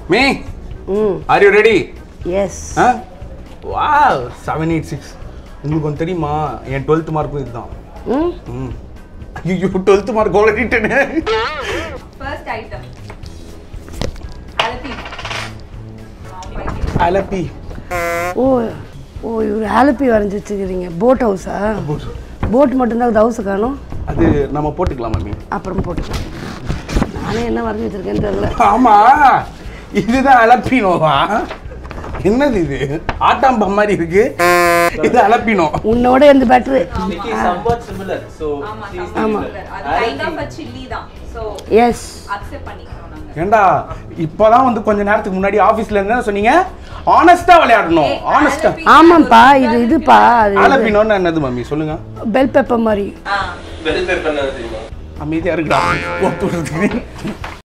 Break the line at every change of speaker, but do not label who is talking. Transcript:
Me
hmm
are you ready
yes
ஆ வா seven eight six உங்களுக்கு ஒன்று தெரியுமா என் டுவெல்த் மார்க்கும் இதுதான்
ம்
ம் ஐயோ டுவெல்த் மார்க் ஓடிட்டேனே
First item. Alapi.
அலப்பி
ஓ ஓ இவர் ஆலப்பி வரைஞ்சி வச்சுக்கிறீங்க போட் ஹவுஸா போட் மட்டும்தான் ஹவுஸை காணும்
அது நம்ம போட்டுக்கலாம் மம்மி
அப்புறம் போட்டுக்கலாம் நானே என்ன வரைஞ்சி வச்சிருக்கேன்னு தெரியல
ஆமா இதுதான் அலப்பினோவா என்னது இது ஆட்டாம்பா மாதிரி இருக்கு இது அலப்பினோ
உன்னோட எந்த பெட்ரு
Nikki is somewhat similar. So
ஆமா,
she's
ஆமா.
similar.
அது kind of a chilli தான். So,
எஸ்
accept பண்ணிக்கிறோம் நாங்க.
ஏண்டா இப்பதான் வந்து கொஞ்ச நேரத்துக்கு முன்னாடி ஆபீஸ்ல இருந்தா சொன்னீங்க ஆனஸ்டா விளையாடணும்
ஏய்,
ஆனஸ்டா
Alapi
ஆமாப்பா
ஒரு
இது
இதா
இதுப்பா
இருக்குல்ல?
அது
அலப்பினோன்னு என்னது மம்மி சொல்லுங்க
பெல் பெப்பர் மாதிரி
ஆ.
Bell pepper ன்னு தெரியுமா?
அமைதியா இருக்குடா ஒத்து விடுறதுக்கு